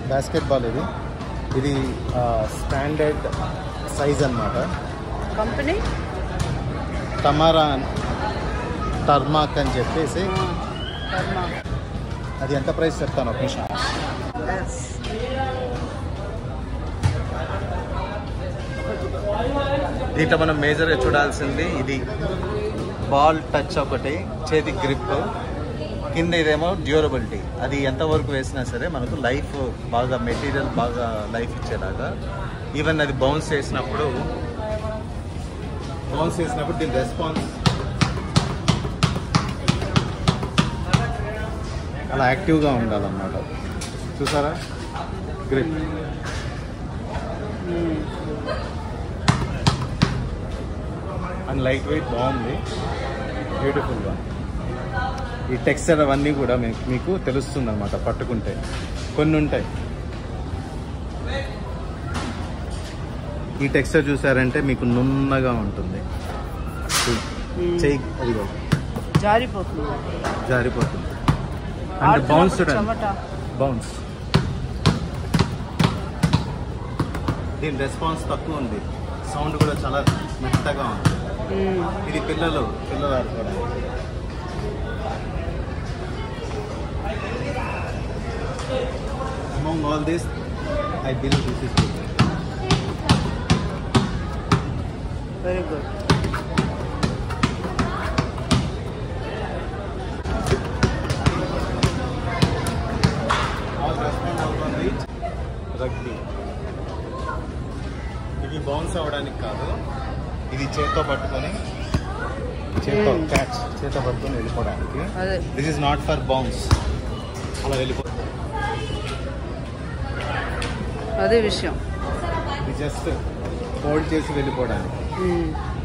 Basket basketball ఇది ఇది standard size అన్నమాట కంపెనీ టమారా టర్మాక్ అని చెప్పేసి కర్మ అది ఎంత ప్రైస్ చెప్తాను ఒక నిమిషం ఎస్ దీంట్లో మనం మేజర్గా చూడాల్సింది ఇది బాల్ టచ్ ఒకటి చేతి గ్రిప్ కింద ఇదేమో డ్యూరబిలిటీ అది ఎంతవరకు వేసినా సరే మనకు లైఫ్ బాగా మెటీరియల్ బాగా లైఫ్ ఇచ్చేలాగా ఈవెన్ అది బౌన్స్ చేసినప్పుడు బౌన్స్ చేసినప్పుడు దీని రెస్పాన్స్ అలా యాక్టివ్గా ఉండాలన్నమాట చూసారా గ్రిప్ అండ్ లైట్ వెయిట్ బాగుంది బ్యూటిఫుల్గా ఈ టెక్స్చర్ అవన్నీ కూడా మీకు మీకు తెలుస్తుంది అనమాట పట్టుకుంటే కొన్ని ఉంటాయి ఈ టెక్స్చర్ చూసారంటే మీకు నున్నగా ఉంటుంది చెయ్యి అదిగో జారిపోతుంది జారిపోతుంది అండ్ బౌన్స్ చెమట బౌన్స్ దీని రెస్పాన్స్ తక్కువ ఉంది సౌండ్ కూడా చాలా మెత్తగా ఉంది మ్మ్. ఇది పిల్లలు పిల్లలు ఆడుకోవడానికి Among all this, I believe this is good. Very good All respond on reach, rugby. ఇది బౌన్స్ అవ్వడానికి కాదు ఇది చేత్తో పట్టుకొని చేత్తో Hmm. క్యాచ్ చేత్తో పట్టుకొని వెళ్ళిపోవడానికి అదే this is not for bounce అలా వెళ్ళిపోతుంది అదే విషయం ఇది జస్ట్ హోల్డ్ చేసి వెళ్ళిపోవడానికి మ్మ్.